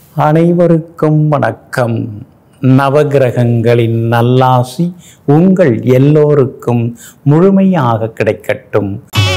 அனைவருக்கும் வணக்கம் நவகிரகங்களின் நல்லாசி உங்கள் எல்லோருக்கும் முழுமையாக கிடைக்கட்டும்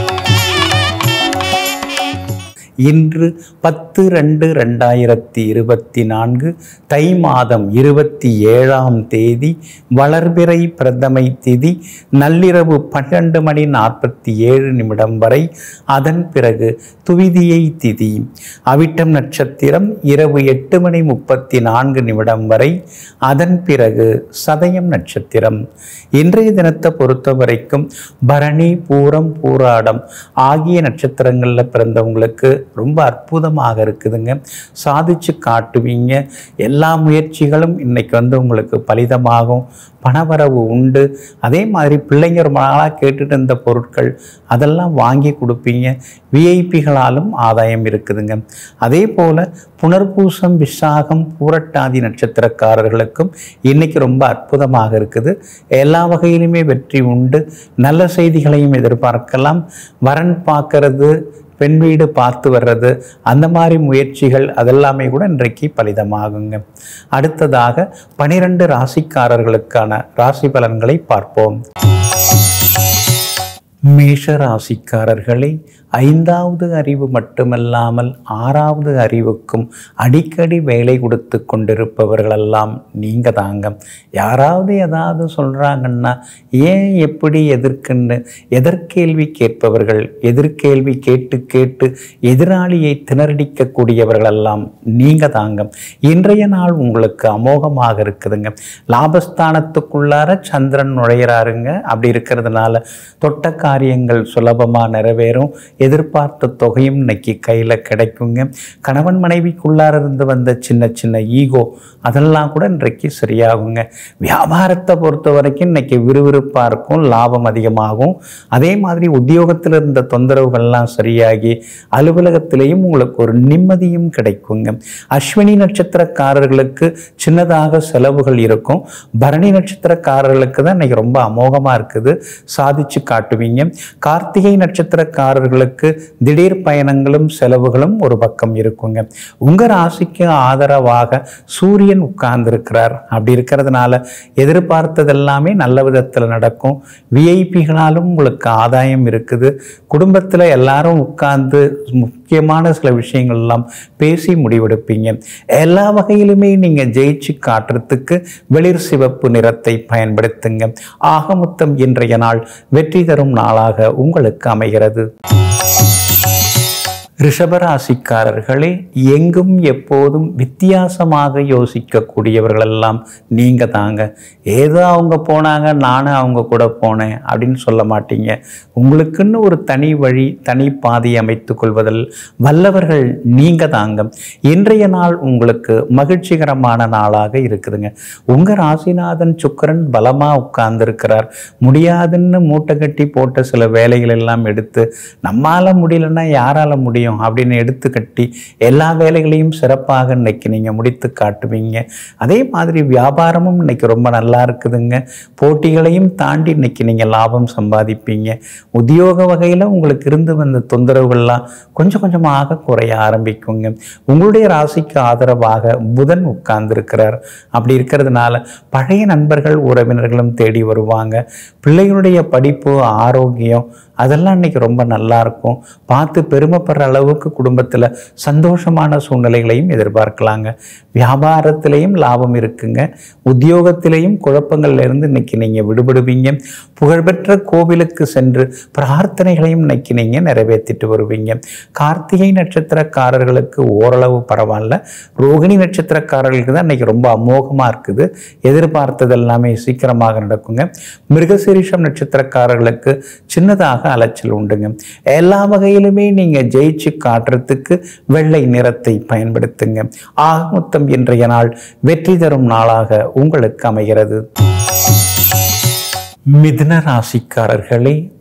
இன்று பத்து ரெண்டு ரெண்டாயிரத்தி இருபத்தி நான்கு தை மாதம் இருபத்தி ஏழாம் தேதி வளர்பிறை பிரதமை திதி நள்ளிரவு பன்னெண்டு மணி நாற்பத்தி ஏழு நிமிடம் வரை அதன் பிறகு துவிதியை திதி அவிட்டம் நட்சத்திரம் இரவு எட்டு மணி முப்பத்தி நான்கு நிமிடம் வரை அதன் பிறகு சதயம் நட்சத்திரம் இன்றைய தினத்தை பொறுத்த வரைக்கும் பரணி பூரம் பூராடம் ஆகிய நட்சத்திரங்களில் பிறந்தவங்களுக்கு ரொம்ப அற்புதமாக இருக்குதுங்க சாதிச்சு காட்டுவீங்க எல்லா முயற்சிகளும் இன்னைக்கு வந்து உங்களுக்கு பலிதமாகும் பணவரவு உண்டு அதே மாதிரி பிள்ளைங்க ரொம்ப நாளாக கேட்டுட்டு இருந்த பொருட்கள் அதெல்லாம் வாங்கி கொடுப்பீங்க விஐபிகளாலும் ஆதாயம் இருக்குதுங்க அதே போல் புனர்பூசம் விசாகம் பூரட்டாதி நட்சத்திரக்காரர்களுக்கும் இன்னைக்கு ரொம்ப அற்புதமாக இருக்குது எல்லா வகையிலுமே வெற்றி உண்டு நல்ல செய்திகளையும் எதிர்பார்க்கலாம் வரன் பார்க்கறது பெண் வீடு பார்த்து வர்றது அந்த மாதிரி முயற்சிகள் அதெல்லாமே கூட இன்றைக்கு பலிதமாகுங்க அடுத்ததாக பனிரெண்டு ராசிக்காரர்களுக்கான ராசி பலன்களை பார்ப்போம் மேஷ ராசிக்காரர்களை ஐந்தாவது அறிவு மட்டுமல்லாமல் ஆறாவது அறிவுக்கும் அடிக்கடி வேலை கொடுத்து கொண்டிருப்பவர்களெல்லாம் நீங்கள் தாங்க யாராவது ஏதாவது சொல்கிறாங்கன்னா ஏன் எப்படி எதற்குன்னு எதற்கேள்வி கேட்பவர்கள் எதிர்கேள்வி கேட்டு கேட்டு எதிராளியை திணறடிக்கக்கூடியவர்களெல்லாம் நீங்கள் தாங்க இன்றைய நாள் உங்களுக்கு அமோகமாக இருக்குதுங்க லாபஸ்தானத்துக்குள்ளார சந்திரன் நுழையிறாருங்க அப்படி இருக்கிறதுனால தொட்ட காரியங்கள் சுலபமாக நிறைவேறும் எதிர்பார்த்த தொகையும் இன்னைக்கு கையில் கிடைக்குங்க கணவன் மனைவிக்குள்ளார இருந்து வந்த சின்ன சின்ன ஈகோ அதெல்லாம் கூட இன்றைக்கு சரியாகுங்க வியாபாரத்தை பொறுத்த வரைக்கும் இன்னைக்கு விறுவிறுப்பாக இருக்கும் லாபம் அதிகமாகும் அதே மாதிரி உத்தியோகத்தில் இருந்த தொந்தரவுகள்லாம் சரியாகி அலுவலகத்திலேயும் உங்களுக்கு ஒரு நிம்மதியும் கிடைக்குங்க அஸ்வினி நட்சத்திரக்காரர்களுக்கு சின்னதாக செலவுகள் இருக்கும் பரணி நட்சத்திரக்காரர்களுக்கு தான் இன்னைக்கு ரொம்ப அமோகமாக இருக்குது சாதிச்சு காட்டுவீங்க கார்த்திகை நட்சத்திரக்காரர்களுக்கு திடீர் பயணங்களும் செலவுகளும் ஒரு பக்கம் இருக்குங்க உங்க ராசிக்கு ஆதரவாக சூரியன் உட்கார்ந்திருக்கிறார் அப்படி இருக்கிறதுனால எதிர்பார்த்ததெல்லாமே நல்ல விதத்தில் நடக்கும் விஐபிகளாலும் உங்களுக்கு ஆதாயம் இருக்குது குடும்பத்தில் எல்லாரும் உட்கார்ந்து முக்கியமான சில விஷயங்கள் எல்லாம் பேசி முடிவெடுப்பீங்க எல்லா வகையிலுமே நீங்கள் ஜெயிச்சு காட்டுறதுக்கு வெளிர் சிவப்பு நிறத்தை பயன்படுத்துங்க ஆகமொத்தம் இன்றைய நாள் வெற்றி தரும் நாளாக உங்களுக்கு அமைகிறது ரிஷபராசிக்காரர்களே எங்கும் எப்போதும் வித்தியாசமாக யோசிக்கக்கூடியவர்களெல்லாம் நீங்கள் தாங்க ஏதோ அவங்க போனாங்க நானும் அவங்க கூட போனேன் அப்படின்னு சொல்ல மாட்டீங்க உங்களுக்குன்னு ஒரு தனி வழி தனி பாதை அமைத்து கொள்வதில் வல்லவர்கள் நீங்கள் தாங்க இன்றைய நாள் உங்களுக்கு மகிழ்ச்சிகரமான நாளாக இருக்குதுங்க உங்கள் ராசிநாதன் சுக்கரன் பலமாக உட்கார்ந்துருக்கிறார் முடியாதுன்னு மூட்டை கட்டி போட்ட சில வேலைகள் எல்லாம் எடுத்து நம்மால் முடியலன்னா யாரால் முடியும் அப்படின்னு எடுத்து கட்டி எல்லா வேலைகளையும் சிறப்பாக இன்னைக்கு நீங்கள் முடித்து காட்டுவீங்க அதே மாதிரி வியாபாரமும் இன்னைக்கு ரொம்ப நல்லா இருக்குதுங்க போட்டிகளையும் தாண்டி இன்னைக்கு நீங்கள் லாபம் சம்பாதிப்பீங்க உத்தியோக வகையில் உங்களுக்கு இருந்து வந்த தொந்தரவுகள்லாம் கொஞ்சம் கொஞ்சமாக குறைய ஆரம்பிக்குங்க உங்களுடைய ராசிக்கு ஆதரவாக புதன் உட்கார்ந்துருக்கிறார் அப்படி இருக்கிறதுனால பழைய நண்பர்கள் உறவினர்களும் தேடி வருவாங்க பிள்ளைகளுடைய படிப்பு ஆரோக்கியம் அதெல்லாம் இன்னைக்கு ரொம்ப நல்லா இருக்கும் பார்த்து பெருமைப்படுற அளவுக்கு குடும்பத்தில் சந்தோஷமான சூழ்நிலைகளையும் எதிர்பார்க்கலாங்க வியாபாரத்திலையும் லாபம் இருக்குங்க உத்தியோகத்திலையும் குழப்பங்கள்ல இருந்து இன்னைக்கு நீங்கள் விடுபடுவீங்க புகழ்பெற்ற கோவிலுக்கு சென்று பிரார்த்தனைகளையும் இன்னைக்கு நீங்கள் நிறைவேற்றிட்டு வருவீங்க கார்த்திகை நட்சத்திரக்காரர்களுக்கு ஓரளவு பரவாயில்ல ரோகிணி நட்சத்திரக்காரர்களுக்கு தான் இன்னைக்கு ரொம்ப அமோகமாக இருக்குது எதிர்பார்த்தது எல்லாமே சீக்கிரமாக நடக்குங்க மிருகசீரிஷம் நட்சத்திரக்காரர்களுக்கு சின்னதாக அலைச்சல் உண்டுங்க எல்லா வகையிலுமே நீங்கள் ஜெயிச்சு காட்டுறதுக்கு வெள்ளை நிறத்தை பயன்படுத்துங்க ஆக மொத்தம் இன்றைய நாள் வெற்றி தரும் நாளாக உங்களுக்கு அமைகிறது மிதுன ராசிக்காரர்களே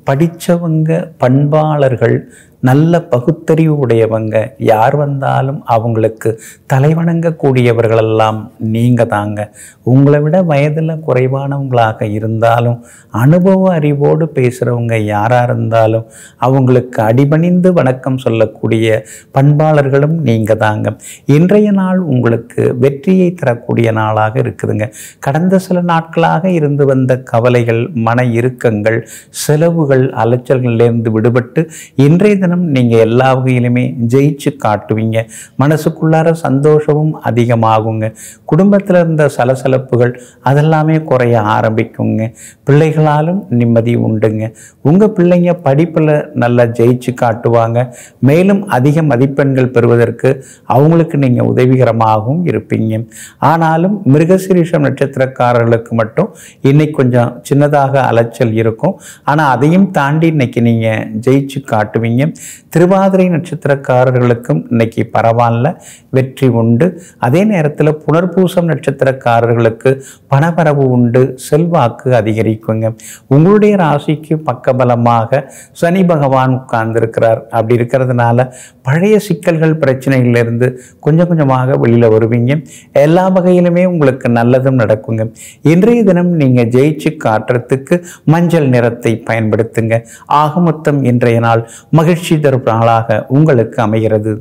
படித்தவங்க பண்பாளர்கள் நல்ல பகுத்தறிவு உடையவங்க யார் வந்தாலும் அவங்களுக்கு தலைவணங்கக்கூடியவர்களெல்லாம் நீங்கள் தாங்க உங்களை விட வயதில் குறைவானவங்களாக இருந்தாலும் அனுபவ அறிவோடு பேசுகிறவங்க யாராக இருந்தாலும் அவங்களுக்கு அடிபணிந்து வணக்கம் சொல்லக்கூடிய பண்பாளர்களும் நீங்கள் தாங்க இன்றைய நாள் உங்களுக்கு வெற்றியை தரக்கூடிய நாளாக இருக்குதுங்க கடந்த சில நாட்களாக இருந்து வந்த கவலைகள் மன இறுக்கங்கள் செலவுகள் அலைச்சல்களிலிருந்து விடுபட்டு இன்றைய தினம் நீங்கள் எல்லா வகையிலுமே ஜெயிச்சு காட்டுவீங்க மனசுக்குள்ளார சந்தோஷமும் அதிகமாகுங்க குடும்பத்தில் இருந்த சலசலப்புகள் அதெல்லாமே குறைய ஆரம்பிக்குங்க பிள்ளைகளாலும் நிம்மதி உண்டுங்க உங்கள் பிள்ளைங்க படிப்பில் நல்லா ஜெயிச்சு காட்டுவாங்க மேலும் அதிக மதிப்பெண்கள் பெறுவதற்கு அவங்களுக்கு நீங்கள் உதவிகரமாகவும் இருப்பீங்க ஆனாலும் மிருகசிரீஷம் நட்சத்திரக்காரர்களுக்கு மட்டும் இன்னைக்கு கொஞ்சம் சின்னதாக அலைச்சல் இருக்கும் ஆனால் அதையும் தாண்டி இன்னைக்கு நீங்கள் ஜெயிச்சு காட்டுவீங்க திருவாதிரை நட்சத்திரக்காரர்களுக்கும் இன்னைக்கு பரவாயில்ல வெற்றி உண்டு அதே நேரத்தில் புனர்பூசம் நட்சத்திரக்காரர்களுக்கு பணவரவு உண்டு செல்வாக்கு அதிகரிக்குங்க உங்களுடைய ராசிக்கு பக்கபலமாக சனி பகவான் உட்கார்ந்திருக்கிறார் அப்படி இருக்கிறதுனால பழைய சிக்கல்கள் பிரச்சனைகளிலிருந்து கொஞ்சம் கொஞ்சமாக வெளியில் வருவீங்க எல்லா வகையிலுமே உங்களுக்கு நல்லதும் நடக்குங்க இன்றைய தினம் நீங்கள் ஜெயிச்சு காட்டுறதுக்கு மஞ்சள் நிறத்தை பயன்படுத்துங்க ஆக மொத்தம் இன்றைய நாள் மகிழ்ச்சி தரும் நாளாக உங்களுக்கு அமைகிறது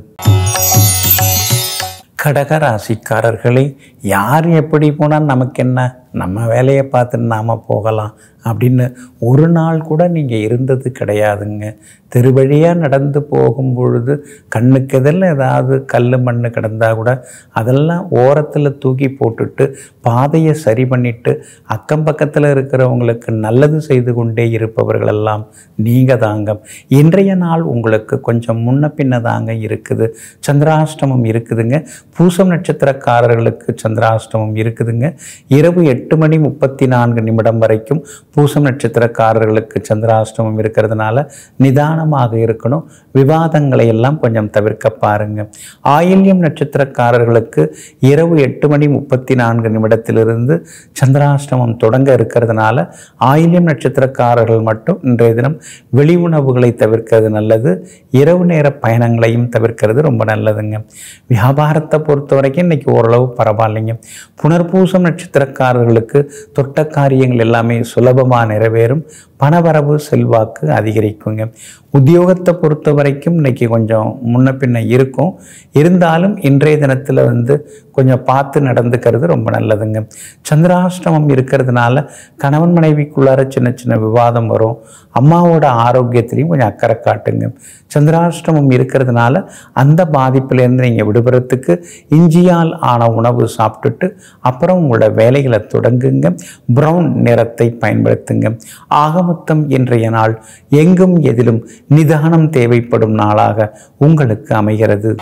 கடக ராசிக்காரர்களே யார் எப்படி போனால் நமக்கு என்ன நம்ம வேலையை பார்த்து நாம் போகலாம் அப்படின்னு ஒரு நாள் கூட நீங்கள் இருந்தது கிடையாதுங்க தெருவழியாக நடந்து போகும் பொழுது கண்ணுக்கு எதில் ஏதாவது கல் மண் கிடந்தால் கூட அதெல்லாம் ஓரத்தில் தூக்கி போட்டுட்டு பாதையை சரி பண்ணிட்டு அக்கம் பக்கத்தில் இருக்கிறவங்களுக்கு நல்லது செய்து கொண்டே இருப்பவர்களெல்லாம் நீங்கள் தாங்க இன்றைய நாள் உங்களுக்கு கொஞ்சம் முன்ன பின்ன தாங்க இருக்குது சந்திராஷ்டமம் இருக்குதுங்க பூசம் நட்சத்திரக்காரர்களுக்கு சந்திராஷ்டமம் இருக்குதுங்க இரவு எட்டு மணி முப்பத்தி நான்கு நிமிடம் வரைக்கும் பூசம் நட்சத்திரக்காரர்களுக்கு சந்திராஷ்டமம் இருக்கிறதுனால நிதானமாக இருக்கணும் விவாதங்களை எல்லாம் கொஞ்சம் தவிர்க்க பாருங்க ஆயில்யம் நட்சத்திரக்காரர்களுக்கு இரவு எட்டு மணி முப்பத்தி நான்கு நிமிடத்திலிருந்து சந்திராஷ்டமம் தொடங்க இருக்கிறதுனால ஆயில்யம் நட்சத்திரக்காரர்கள் மட்டும் இன்றைய தினம் வெளி உணவுகளை தவிர்க்கிறது நல்லது இரவு நேர பயணங்களையும் தவிர்க்கிறது ரொம்ப நல்லதுங்க வியாபாரத்தை பொறுத்த வரைக்கும் இன்னைக்கு ஓரளவு பரவாயில்லைங்க புனர்பூசம் நட்சத்திரக்காரர்களுக்கு தொட்ட காரியங்கள் எல்லாமே சுலபமாக நிறைவேறும் பணவரவு செல்வாக்கு அதிகரிக்குங்க உத்தியோகத்தை பொறுத்த வரைக்கும் இன்னைக்கு கொஞ்சம் முன்ன பின்ன இருக்கும் இருந்தாலும் இன்றைய தினத்தில் வந்து கொஞ்சம் பார்த்து நடந்துக்கிறது ரொம்ப நல்லதுங்க சந்திராஷ்டமம் இருக்கிறதுனால கணவன் மனைவிக்குள்ளார சின்ன சின்ன விவாதம் வரும் அம்மாவோட ஆரோக்கியத்திலையும் கொஞ்சம் அக்கறை காட்டுங்க சந்திராஷ்டமம் இருக்கிறதுனால அந்த பாதிப்பிலேருந்து நீங்கள் விடுபடுறதுக்கு இஞ்சியால் ஆன உணவு சாப்பிட்டுட்டு அப்புறம் உங்களோட வேலைகளை தொடங்குங்க ப்ரௌன் நிறத்தை பயன்படுத்துங்க ஆக மொத்தம் இன்றைய நாள் எங்கும் எதிலும் நிதானம் தேவைப்படும் நாளாக உங்களுக்கு அமைகிறது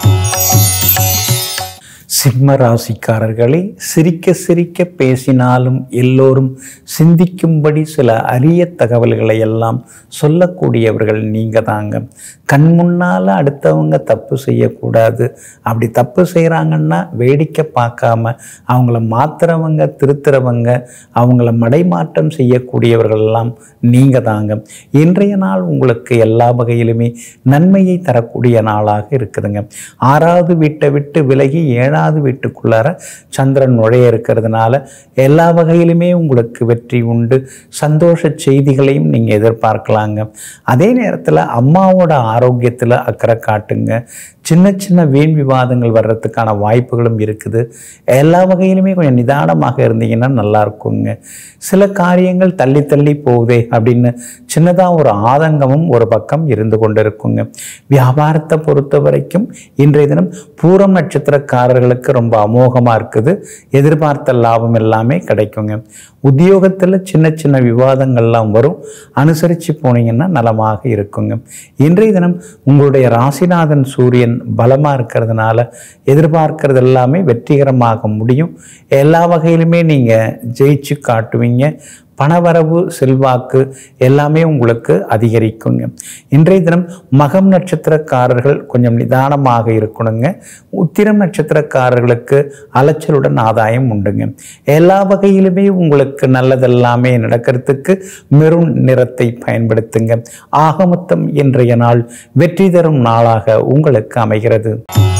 சிம்ம ராசிக்காரர்களே சிரிக்க சிரிக்க பேசினாலும் எல்லோரும் சிந்திக்கும்படி சில அரிய தகவல்களை எல்லாம் சொல்லக்கூடியவர்கள் நீங்கள் தாங்க கண் முன்னால் அடுத்தவங்க தப்பு செய்யக்கூடாது அப்படி தப்பு செய்கிறாங்கன்னா வேடிக்கை பார்க்காம அவங்கள மாத்துறவங்க திருத்துறவங்க அவங்கள மடைமாற்றம் செய்யக்கூடியவர்கள் எல்லாம் நீங்கள் தாங்க இன்றைய நாள் உங்களுக்கு எல்லா வகையிலுமே நன்மையை தரக்கூடிய நாளாக இருக்குதுங்க ஆறாவது வீட்டை விட்டு விலகி ஏழாவது வீட்டுக்குள்ளார சந்திரன் நுழைய இருக்கிறதுனால எல்லா வகையிலுமே உங்களுக்கு வெற்றி உண்டு சந்தோஷ செய்திகளையும் நீங்கள் எதிர்பார்க்கலாங்க அதே நேரத்தில் அம்மாவோட ஆரோக்கியத்தில் அக்கறை காட்டுங்க சின்ன சின்ன வீண் விவாதங்கள் வர்றதுக்கான வாய்ப்புகளும் இருக்குது எல்லா வகையிலுமே கொஞ்சம் நிதானமாக இருந்தீங்கன்னா நல்லா இருக்குங்க சில காரியங்கள் தள்ளி தள்ளி போகுதே அப்படின்னு சின்னதாக ஒரு ஆதங்கமும் ஒரு பக்கம் இருந்து கொண்டு இருக்குங்க வியாபாரத்தை பொறுத்த வரைக்கும் இன்றைய தினம் பூரம் நட்சத்திரக்காரர்களுக்கு ரொம்ப அமோகமாக இருக்குது எதிர்பார்த்த லாபம் எல்லாமே கிடைக்குங்க உத்தியோகத்தில் சின்ன சின்ன விவாதங்கள்லாம் வரும் அனுசரித்து போனீங்கன்னா நலமாக இருக்குங்க இன்றைய தினம் உங்களுடைய ராசிநாதன் சூரியன் பலமாக இருக்கிறதுனால எதிர்பார்க்கறது எல்லாமே வெற்றிகரமாக முடியும் எல்லா வகையிலுமே நீங்கள் ஜெயிச்சு காட்டுவீங்க பணவரவு செல்வாக்கு எல்லாமே உங்களுக்கு அதிகரிக்குங்க இன்றைய தினம் மகம் நட்சத்திரக்காரர்கள் கொஞ்சம் நிதானமாக இருக்கணுங்க உத்திரம் நட்சத்திரக்காரர்களுக்கு அலைச்சலுடன் ஆதாயம் உண்டுங்க எல்லா வகையிலுமே உங்களுக்கு நல்லதெல்லாமே நடக்கிறதுக்கு மெரூன் நிறத்தை பயன்படுத்துங்க ஆகமொத்தம் இன்றைய நாள் வெற்றி தரும் நாளாக உங்களுக்கு அமைகிறது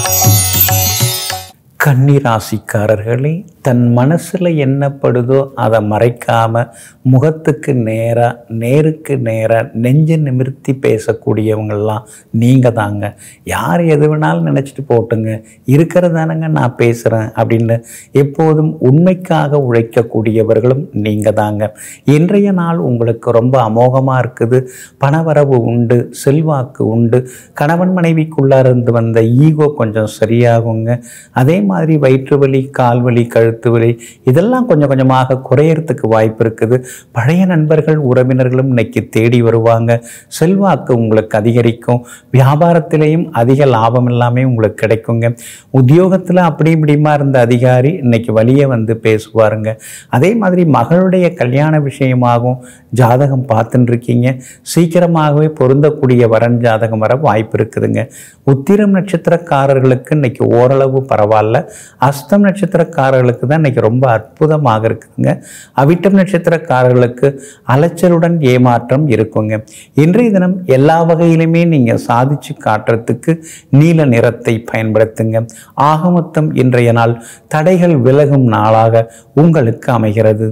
கன்னிராசிக்காரர்களே தன் மனசில் என்னப்படுதோ அதை மறைக்காம முகத்துக்கு நேராக நேருக்கு நேராக நெஞ்சு நிமிர்த்தி பேசக்கூடியவங்கெல்லாம் நீங்கள் தாங்க யார் எது வேணாலும் நினச்சிட்டு போட்டுங்க இருக்கிறதானங்க நான் பேசுகிறேன் அப்படின்னு எப்போதும் உண்மைக்காக உழைக்கக்கூடியவர்களும் நீங்கள் தாங்க இன்றைய நாள் உங்களுக்கு ரொம்ப அமோகமாக இருக்குது பணவரவு உண்டு செல்வாக்கு உண்டு கணவன் மனைவிக்குள்ளார இருந்து வந்த ஈகோ கொஞ்சம் சரியாகுங்க அதே மாதிரி வயிற்று வலி கால் வலி கழுத்து வலி இதெல்லாம் கொஞ்சம் கொஞ்சமாக குறையறதுக்கு வாய்ப்பு இருக்குது பழைய நண்பர்கள் உறவினர்களும் இன்னைக்கு தேடி வருவாங்க செல்வாக்கு உங்களுக்கு அதிகரிக்கும் வியாபாரத்திலையும் அதிக லாபம் எல்லாமே உங்களுக்கு கிடைக்குங்க உத்தியோகத்தில் அப்படி இப்படிமா இருந்த அதிகாரி இன்னைக்கு வழியே வந்து பேசுவாருங்க அதே மாதிரி மகளுடைய கல்யாண விஷயமாகவும் ஜாதகம் பார்த்துட்டு இருக்கீங்க சீக்கிரமாகவே பொருந்தக்கூடிய வரன் ஜாதகம் வர வாய்ப்பு இருக்குதுங்க உத்திரம் நட்சத்திரக்காரர்களுக்கு இன்னைக்கு ஓரளவு பரவாயில்ல அஸ்தம் நட்சத்திரக்காரர்களுக்கு தான் இன்னைக்கு ரொம்ப அற்புதமாக இருக்குதுங்க அவிட்டம் நட்சத்திரக்காரர்களுக்கு அலைச்சலுடன் ஏமாற்றம் இருக்குங்க இன்றைய தினம் எல்லா வகையிலுமே நீங்கள் சாதிச்சு காட்டுறதுக்கு நீல நிறத்தை பயன்படுத்துங்க ஆகமொத்தம் இன்றைய நாள் தடைகள் விலகும் நாளாக உங்களுக்கு அமைகிறது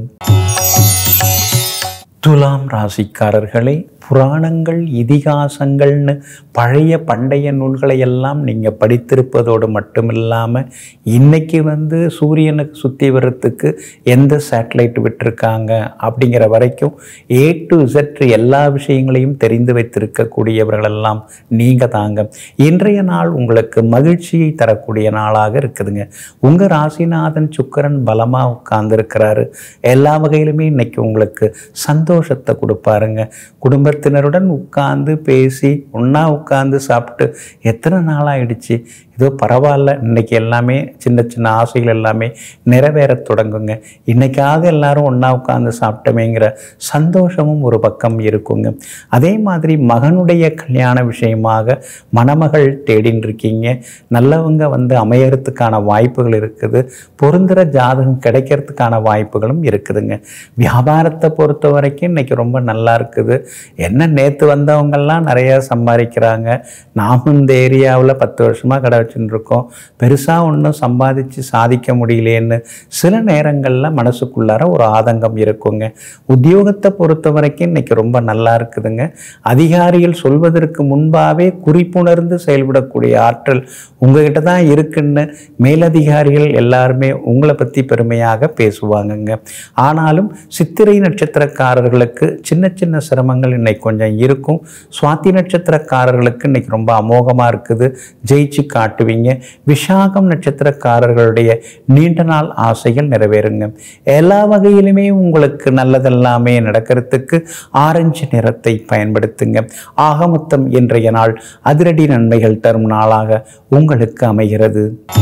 துலாம் ராசிக்காரர்களே புராணங்கள் இதிகாசங்கள்னு பழைய பண்டைய நூல்களை எல்லாம் நீங்கள் படித்திருப்பதோடு மட்டுமில்லாமல் இன்னைக்கு வந்து சூரியனுக்கு சுற்றி வர்றதுக்கு எந்த சேட்டலைட் விட்டிருக்காங்க அப்படிங்கிற வரைக்கும் ஏ டு Z எல்லா விஷயங்களையும் தெரிந்து வைத்திருக்கக்கூடியவர்களெல்லாம் நீங்கள் தாங்க இன்றைய நாள் உங்களுக்கு மகிழ்ச்சியை தரக்கூடிய நாளாக இருக்குதுங்க உங்கள் ராசிநாதன் சுக்கரன் பலமாக உட்கார்ந்துருக்கிறாரு எல்லா வகையிலுமே இன்னைக்கு உங்களுக்கு சந்தோஷத்தை கொடுப்பாருங்க குடும்பத்தினருடன் உட்கார்ந்து பேசி ஒன்றா உட்கார்ந்து சாப்பிட்டு எத்தனை நாள் ஆயிடுச்சு ஏதோ பரவாயில்ல இன்னைக்கு எல்லாமே சின்ன சின்ன ஆசைகள் எல்லாமே நிறைவேறத் தொடங்குங்க இன்னைக்காவது எல்லாரும் ஒன்றா உட்கார்ந்து சாப்பிட்டோமேங்கிற சந்தோஷமும் ஒரு பக்கம் இருக்குங்க அதே மாதிரி மகனுடைய கல்யாண விஷயமாக மணமகள் தேடின்னு இருக்கீங்க நல்லவங்க வந்து அமையறதுக்கான வாய்ப்புகள் இருக்குது பொருந்துகிற ஜாதகம் கிடைக்கிறதுக்கான வாய்ப்புகளும் இருக்குதுங்க வியாபாரத்தை பொறுத்த வரைக்கும் இன்னைக்கு ரொம்ப நல்லா இருக்குது என்ன நேற்று வந்தவங்கெல்லாம் நிறையா சம்பாதிக்கிறாங்க நாமும் இந்த ஏரியாவில் பத்து வருஷமாக கடை வச்சுட்டு இருக்கோம் பெருசாக ஒன்றும் சம்பாதிச்சு சாதிக்க முடியலேன்னு சில நேரங்களில் மனசுக்குள்ளார ஒரு ஆதங்கம் இருக்குங்க உத்தியோகத்தை பொறுத்த வரைக்கும் இன்னைக்கு ரொம்ப நல்லா இருக்குதுங்க அதிகாரிகள் சொல்வதற்கு முன்பாகவே குறிப்புணர்ந்து செயல்படக்கூடிய ஆற்றல் உங்ககிட்ட தான் இருக்குன்னு மேலதிகாரிகள் எல்லாருமே உங்களை பற்றி பெருமையாக பேசுவாங்கங்க ஆனாலும் சித்திரை நட்சத்திரக்காரர்களுக்கு சின்ன சின்ன சிரமங்கள் இன்னைக்கு கொஞ்சம் இருக்கும் சுவாதி நட்சத்திரக்காரர்களுக்கு இன்னைக்கு ரொம்ப அமோகமாக இருக்குது ஜெயிச்சு காட்டுவீங்க விஷாகம் நட்சத்திரக்காரர்களுடைய நீண்ட நாள் ஆசைகள் நிறைவேறுங்க எல்லா வகையிலுமே உங்களுக்கு நல்லதெல்லாமே நடக்கிறதுக்கு ஆரஞ்சு நிறத்தை பயன்படுத்துங்க ஆகமொத்தம் இன்றைய நாள் அதிரடி நன்மைகள் தரும் நாளாக உங்களுக்கு அமைகிறது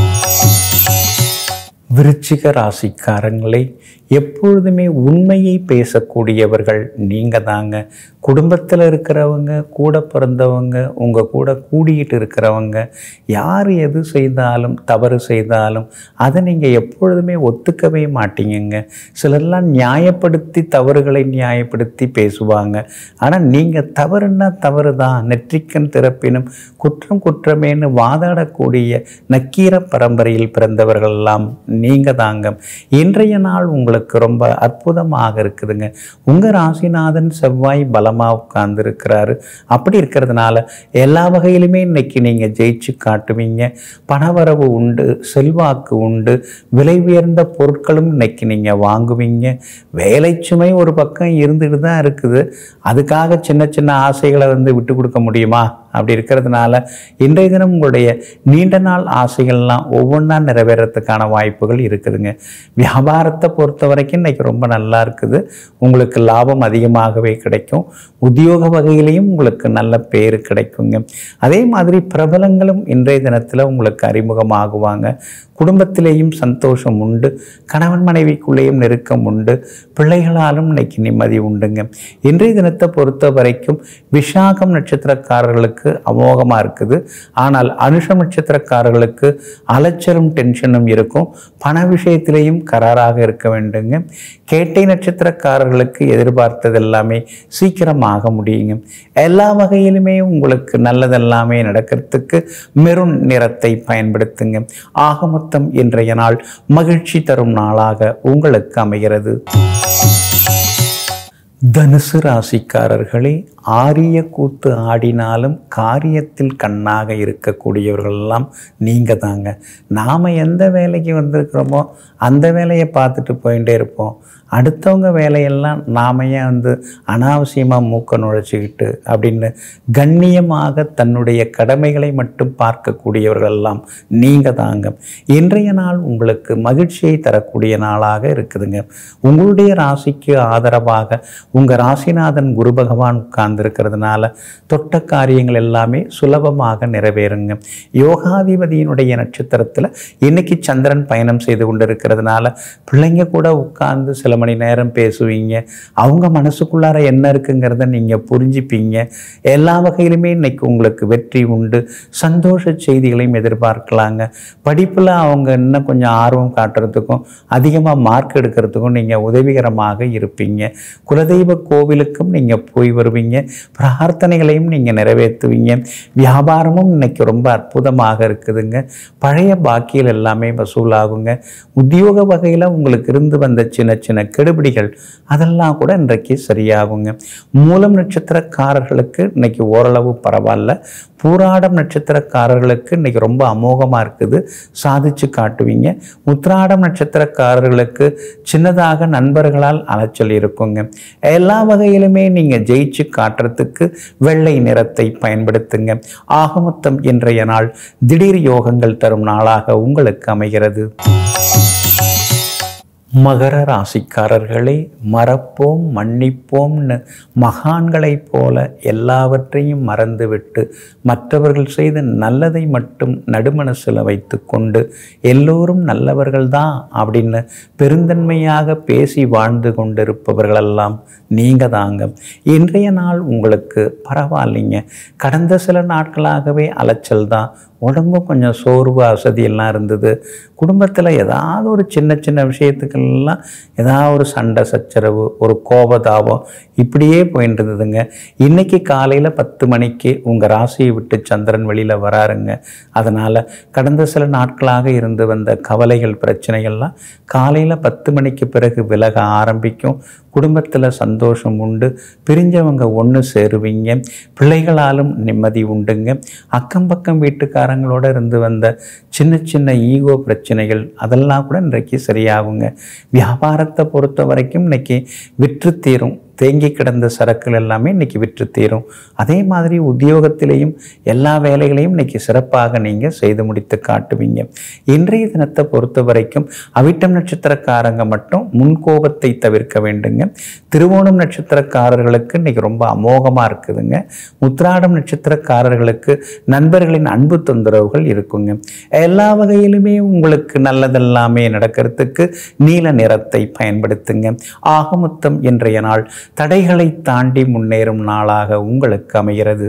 விருச்சிக ராசிக்காரங்களே எப்பொழுதுமே உண்மையை பேசக்கூடியவர்கள் நீங்கள் தாங்க குடும்பத்தில் இருக்கிறவங்க கூட பிறந்தவங்க உங்கள் கூட கூடிட்டு இருக்கிறவங்க யார் எது செய்தாலும் தவறு செய்தாலும் அதை நீங்கள் எப்பொழுதுமே ஒத்துக்கவே மாட்டீங்கங்க சிலர்லாம் நியாயப்படுத்தி தவறுகளை நியாயப்படுத்தி பேசுவாங்க ஆனால் நீங்கள் தவறுன்னா தவறு தான் நெற்றிக்கண் திறப்பினும் குற்றம் குற்றமேன்னு வாதாடக்கூடிய நக்கீர பரம்பரையில் பிறந்தவர்களெல்லாம் நீங்கள் தாங்க இன்றைய நாள் உங்களுக்கு ரொம்ப அற்புதமாக இருக்குதுங்க உங்கள் ராசிநாதன் செவ்வாய் பலமாக உட்கார்ந்து இருக்கிறாரு அப்படி இருக்கிறதுனால எல்லா வகையிலுமே இன்னைக்கு நீங்கள் ஜெயிச்சு காட்டுவீங்க பணவரவு உண்டு செல்வாக்கு உண்டு விலை உயர்ந்த பொருட்களும் இன்னைக்கு நீங்கள் வாங்குவீங்க வேலை சுமை ஒரு பக்கம் இருந்துட்டு தான் இருக்குது அதுக்காக சின்ன சின்ன ஆசைகளை வந்து விட்டு கொடுக்க முடியுமா அப்படி இருக்கிறதுனால இன்றைய தினம் உங்களுடைய நீண்ட நாள் ஆசைகள்லாம் ஒவ்வொன்றா நிறைவேறத்துக்கான வாய்ப்புகள் இருக்குதுங்க வியாபாரத்தை பொறுத்த வரைக்கும் இன்னைக்கு ரொம்ப நல்லா இருக்குது உங்களுக்கு லாபம் அதிகமாகவே கிடைக்கும் உத்தியோக வகையிலையும் உங்களுக்கு நல்ல பேர் கிடைக்குங்க அதே மாதிரி பிரபலங்களும் இன்றைய தினத்தில் உங்களுக்கு அறிமுகமாகுவாங்க குடும்பத்திலேயும் சந்தோஷம் உண்டு கணவன் மனைவிக்குள்ளேயும் நெருக்கம் உண்டு பிள்ளைகளாலும் இன்னைக்கு நிம்மதி உண்டுங்க இன்றைய தினத்தை பொறுத்த வரைக்கும் விஷாகம் நட்சத்திரக்காரர்களுக்கு அமோகமாக இருக்குது ஆனால் அனுஷம் நட்சத்திரக்காரர்களுக்கு அலைச்சலும் டென்ஷனும் இருக்கும் பண விஷயத்திலேயும் கராராக இருக்க வேண்டுங்க கேட்டை நட்சத்திரக்காரர்களுக்கு எதிர்பார்த்தது எல்லாமே சீக்கிரமாக முடியுங்க எல்லா வகையிலுமே உங்களுக்கு நல்லதெல்லாமே நடக்கிறதுக்கு மெருண் நிறத்தை பயன்படுத்துங்க ஆக மொத்தம் இன்றைய நாள் மகிழ்ச்சி தரும் நாளாக உங்களுக்கு அமைகிறது தனுசு ராசிக்காரர்களே ஆரிய கூத்து ஆடினாலும் காரியத்தில் கண்ணாக இருக்கக்கூடியவர்களெல்லாம் நீங்கள் தாங்க நாம் எந்த வேலைக்கு வந்திருக்கிறோமோ அந்த வேலையை பார்த்துட்டு போயிட்டே இருப்போம் அடுத்தவங்க வேலையெல்லாம் நாம ஏன் வந்து அனாவசியமாக மூக்க நுழைச்சிக்கிட்டு அப்படின்னு கண்ணியமாக தன்னுடைய கடமைகளை மட்டும் பார்க்கக்கூடியவர்களெல்லாம் நீங்கள் தாங்க இன்றைய நாள் உங்களுக்கு மகிழ்ச்சியை தரக்கூடிய நாளாக இருக்குதுங்க உங்களுடைய ராசிக்கு ஆதரவாக உங்கள் ராசிநாதன் குரு பகவான் உட்கார்ந்துருக்கிறதுனால தொட்ட காரியங்கள் எல்லாமே சுலபமாக நிறைவேறுங்க யோகாதிபதியினுடைய நட்சத்திரத்தில் இன்னைக்கு சந்திரன் பயணம் செய்து கொண்டிருக்கிறதுனால பிள்ளைங்க கூட உட்கார்ந்து சில மணி நேரம் பேசுவீங்க அவங்க மனசுக்குள்ளார என்ன இருக்குங்கிறத நீங்கள் புரிஞ்சுப்பீங்க எல்லா வகையிலுமே இன்னைக்கு உங்களுக்கு வெற்றி உண்டு சந்தோஷ செய்திகளையும் எதிர்பார்க்கலாங்க படிப்பில் அவங்க இன்னும் கொஞ்சம் ஆர்வம் காட்டுறதுக்கும் அதிகமாக மார்க் எடுக்கிறதுக்கும் நீங்கள் உதவிகரமாக இருப்பீங்க குலதெய்வ கோவிலுக்கும் நீங்கள் போய் வருவீங்க பிரார்த்தனைகளையும் நீங்கள் நிறைவேற்றுவீங்க வியாபாரமும் இன்னைக்கு ரொம்ப அற்புதமாக இருக்குதுங்க பழைய பாக்கியில் எல்லாமே வசூலாகுங்க உத்தியோக வகையில் உங்களுக்கு இருந்து வந்த சின்ன சின்ன கெடுபிடிகள் அதெல்லாம் கூட இன்றைக்கு சரியாகுங்க மூலம் நட்சத்திரக்காரர்களுக்கு இன்னைக்கு ஓரளவு பரவாயில்ல பூராடம் நட்சத்திரக்காரர்களுக்கு இன்னைக்கு ரொம்ப அமோகமாக இருக்குது சாதிச்சு காட்டுவீங்க உத்ராடம் நட்சத்திரக்காரர்களுக்கு சின்னதாக நண்பர்களால் அலைச்சல் இருக்குங்க எல்லா வகையிலுமே நீங்கள் ஜெயிச்சு காட்டுறதுக்கு வெள்ளை நிறத்தை பயன்படுத்துங்க ஆகமொத்தம் இன்றைய நாள் திடீர் யோகங்கள் தரும் நாளாக உங்களுக்கு அமைகிறது மகர ராசிக்காரர்களே மறப்போம் மன்னிப்போம்னு மகான்களைப் போல எல்லாவற்றையும் மறந்துவிட்டு மற்றவர்கள் செய்த நல்லதை மட்டும் நடுமனசில் வைத்து கொண்டு எல்லோரும் நல்லவர்கள்தான் அப்படின்னு பெருந்தன்மையாக பேசி வாழ்ந்து கொண்டிருப்பவர்களெல்லாம் நீங்கள் தாங்க இன்றைய நாள் உங்களுக்கு பரவாயில்லைங்க கடந்த சில நாட்களாகவே அலைச்சல் தான் உடம்பு கொஞ்சம் சோர்வு அசதியெல்லாம் இருந்தது குடும்பத்தில் ஏதாவது ஒரு சின்ன சின்ன விஷயத்துக்கெல்லாம் ஏதாவது ஒரு சண்டை சச்சரவு ஒரு கோபதாபம் இப்படியே போயிட்டு இருந்ததுங்க இன்னைக்கு காலையில் பத்து மணிக்கு உங்கள் ராசியை விட்டு சந்திரன் வெளியில் வராருங்க அதனால் கடந்த சில நாட்களாக இருந்து வந்த கவலைகள் பிரச்சனைகள்லாம் காலையில் பத்து மணிக்கு பிறகு விலக ஆரம்பிக்கும் குடும்பத்தில் சந்தோஷம் உண்டு பிரிஞ்சவங்க ஒன்று சேருவீங்க பிள்ளைகளாலும் நிம்மதி உண்டுங்க அக்கம் பக்கம் வீட்டுக்காரங்களோட இருந்து வந்த சின்ன சின்ன ஈகோ பிரச்சனைகள் அதெல்லாம் கூட இன்றைக்கு சரியாகுங்க வியாபாரத்தை பொறுத்த வரைக்கும் இன்னைக்கு விற்று தீரும் தேங்கி கிடந்த சரக்குகள் எல்லாமே இன்னைக்கு விற்று தீரும் அதே மாதிரி உத்தியோகத்திலையும் எல்லா வேலைகளையும் இன்னைக்கு சிறப்பாக நீங்கள் செய்து முடித்து காட்டுவீங்க இன்றைய தினத்தை பொறுத்த வரைக்கும் அவிட்டம் நட்சத்திரக்காரங்க மட்டும் முன்கோபத்தை தவிர்க்க வேண்டுங்க திருவோணம் நட்சத்திரக்காரர்களுக்கு இன்னைக்கு ரொம்ப அமோகமாக இருக்குதுங்க உத்ராடம் நட்சத்திரக்காரர்களுக்கு நண்பர்களின் அன்பு தொந்தரவுகள் இருக்குங்க எல்லா வகையிலுமே உங்களுக்கு நல்லதெல்லாமே நடக்கிறதுக்கு நீல நிறத்தை பயன்படுத்துங்க ஆகமொத்தம் இன்றைய நாள் தடைகளை தாண்டி முன்னேறும் நாளாக உங்களுக்கு அமைகிறது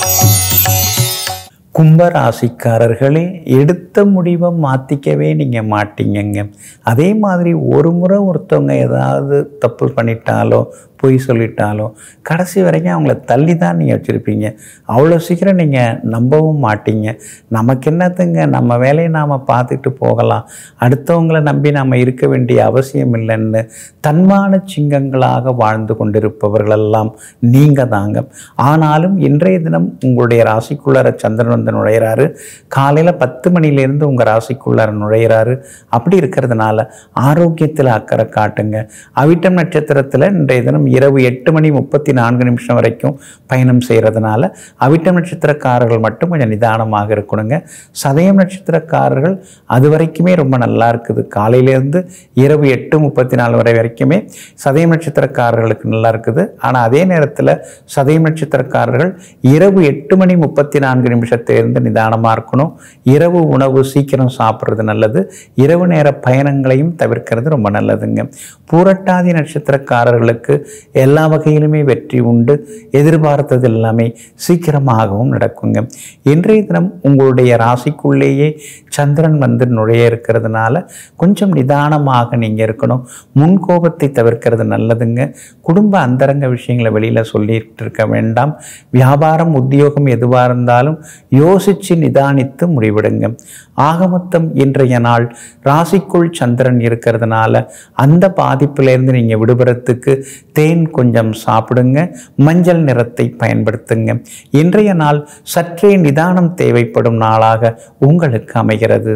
கும்பராசிக்காரர்களே எடுத்த முடிவை மாற்றிக்கவே நீங்கள் மாட்டீங்கங்க அதே மாதிரி ஒரு முறை ஒருத்தவங்க ஏதாவது தப்பு பண்ணிட்டாலோ பொய் சொல்லிட்டாலோ கடைசி வரைக்கும் அவங்கள தள்ளி தான் நீங்கள் வச்சுருப்பீங்க அவ்வளோ சீக்கிரம் நீங்கள் நம்பவும் மாட்டீங்க நமக்கு என்னத்துங்க நம்ம வேலையை நாம் பார்த்துட்டு போகலாம் அடுத்தவங்கள நம்பி நாம் இருக்க வேண்டிய அவசியம் இல்லைன்னு தன்மான சிங்கங்களாக வாழ்ந்து கொண்டிருப்பவர்களெல்லாம் நீங்கள் தாங்க ஆனாலும் இன்றைய தினம் உங்களுடைய ராசிக்குள்ளார சந்திரன் வந்து நுழையிறாரு காலையில் பத்து மணிலேருந்து உங்கள் ராசிக்குள்ளார நுழையிறாரு அப்படி இருக்கிறதுனால ஆரோக்கியத்தில் அக்கறை காட்டுங்க அவிட்டம் நட்சத்திரத்தில் இன்றைய தினம் இரவு எட்டு மணி முப்பத்தி நான்கு நிமிஷம் வரைக்கும் பயணம் செய்கிறதுனால அவிட்டம் நட்சத்திரக்காரர்கள் மட்டும் கொஞ்சம் நிதானமாக இருக்கணுங்க சதயம் நட்சத்திரக்காரர்கள் அது வரைக்குமே ரொம்ப நல்லா இருக்குது காலையிலேருந்து இரவு எட்டு முப்பத்தி நாலு வரை வரைக்குமே சதயம் நட்சத்திரக்காரர்களுக்கு நல்லா இருக்குது ஆனால் அதே நேரத்தில் சதயம் நட்சத்திரக்காரர்கள் இரவு எட்டு மணி முப்பத்தி நான்கு நிமிஷத்திலிருந்து நிதானமாக இருக்கணும் இரவு உணவு சீக்கிரம் சாப்பிட்றது நல்லது இரவு நேர பயணங்களையும் தவிர்க்கிறது ரொம்ப நல்லதுங்க பூரட்டாதி நட்சத்திரக்காரர்களுக்கு எல்லா வகையிலுமே வெற்றி உண்டு எதிர்பார்த்தது எல்லாமே சீக்கிரமாகவும் நடக்குங்க இன்றைய தினம் உங்களுடைய ராசிக்குள்ளேயே சந்திரன் வந்து நுழைய இருக்கிறதுனால கொஞ்சம் நிதானமாக நீங்கள் இருக்கணும் முன்கோபத்தை தவிர்க்கிறது நல்லதுங்க குடும்ப அந்தரங்க விஷயங்களை வெளியில் சொல்லிட்டு இருக்க வேண்டாம் வியாபாரம் உத்தியோகம் எதுவாக இருந்தாலும் யோசித்து நிதானித்து முடிவெடுங்க ஆகமொத்தம் இன்றைய நாள் ராசிக்குள் சந்திரன் இருக்கிறதுனால அந்த பாதிப்பிலிருந்து நீங்கள் விடுபடுறதுக்கு தேன் கொஞ்சம் சாப்பிடுங்க மஞ்சள் நிறத்தை பயன்படுத்துங்க இன்றைய நாள் சற்றே நிதானம் தேவைப்படும் நாளாக உங்களுக்கு அமைகிறது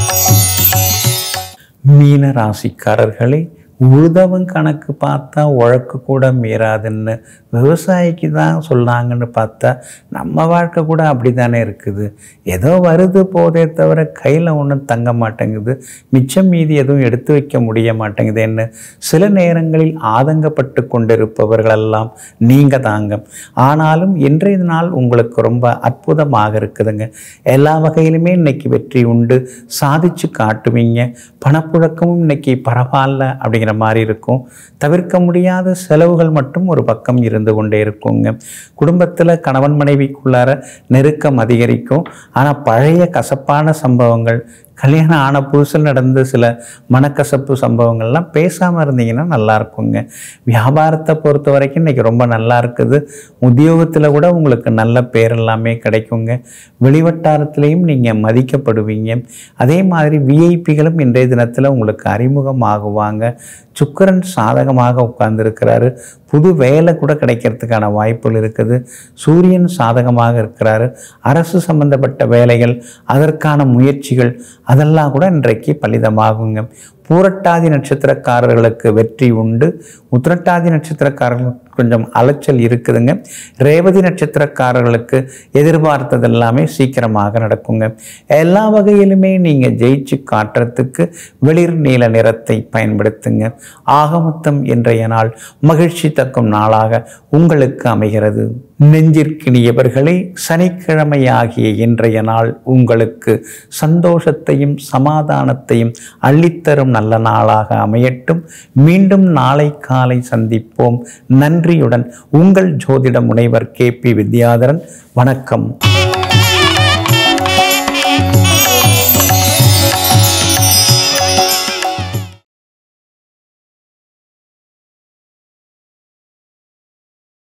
மீன ராசிக்காரர்களே உழுதவன் கணக்கு பார்த்தா உழக்கு கூட மீறாதுன்னு விவசாயிக்கு தான் சொன்னாங்கன்னு பார்த்தா நம்ம வாழ்க்கை கூட அப்படி தானே இருக்குது ஏதோ வருது போதே தவிர கையில் ஒன்றும் தங்க மாட்டேங்குது மிச்சம் மீதி எதுவும் எடுத்து வைக்க முடிய மாட்டேங்குதுன்னு சில நேரங்களில் ஆதங்கப்பட்டு கொண்டிருப்பவர்களெல்லாம் நீங்கள் தாங்க ஆனாலும் இன்றைய நாள் உங்களுக்கு ரொம்ப அற்புதமாக இருக்குதுங்க எல்லா வகையிலுமே இன்னைக்கு வெற்றி உண்டு சாதிச்சு காட்டுவீங்க பணப்புழக்கமும் இன்னைக்கு பரவாயில்ல அப்படிங்கிற மாதிரி இருக்கும் தவிர்க்க முடியாத செலவுகள் மட்டும் ஒரு பக்கம் இருந்து கொண்டே இருக்குங்க குடும்பத்தில் கணவன் மனைவிக்குள்ளார நெருக்கம் அதிகரிக்கும் ஆனால் பழைய கசப்பான சம்பவங்கள் கல்யாணம் ஆன புதுசில் நடந்த சில மனக்கசப்பு சம்பவங்கள்லாம் பேசாமல் இருந்தீங்கன்னா நல்லா இருக்குங்க வியாபாரத்தை பொறுத்த வரைக்கும் இன்றைக்கி ரொம்ப நல்லா இருக்குது உத்தியோகத்தில் கூட உங்களுக்கு நல்ல பேர் எல்லாமே கிடைக்குங்க வெளிவட்டாரத்திலையும் நீங்கள் மதிக்கப்படுவீங்க அதே மாதிரி விஐபிகளும் இன்றைய தினத்தில் உங்களுக்கு அறிமுகமாகுவாங்க சுக்கரன் சாதகமாக உட்கார்ந்துருக்கிறாரு புது வேலை கூட கிடைக்கிறதுக்கான வாய்ப்புகள் இருக்குது சூரியன் சாதகமாக இருக்கிறாரு அரசு சம்பந்தப்பட்ட வேலைகள் அதற்கான முயற்சிகள் அதெல்லாம் கூட இன்றைக்கு பலிதமாகுங்க பூரட்டாதி நட்சத்திரக்காரர்களுக்கு வெற்றி உண்டு உத்திரட்டாதி நட்சத்திரக்காரர்களுக்கு கொஞ்சம் அலைச்சல் இருக்குதுங்க ரேவதி நட்சத்திரக்காரர்களுக்கு எதிர்பார்த்தது எல்லாமே சீக்கிரமாக நடக்குங்க எல்லா வகையிலுமே நீங்கள் ஜெயிச்சு காட்டுறதுக்கு வெளிர் நீல நிறத்தை பயன்படுத்துங்க ஆகமொத்தம் இன்றைய நாள் மகிழ்ச்சி தக்கும் நாளாக உங்களுக்கு அமைகிறது நெஞ்சிற்கினியவர்களே சனிக்கிழமை ஆகிய இன்றைய நாள் உங்களுக்கு சந்தோஷத்தையும் சமாதானத்தையும் அள்ளித்தரும் நல்ல நாளாக அமையட்டும் மீண்டும் நாளை காலை சந்திப்போம் நன்றியுடன் உங்கள் ஜோதிட முனைவர் கே பி வித்யாதரன் வணக்கம்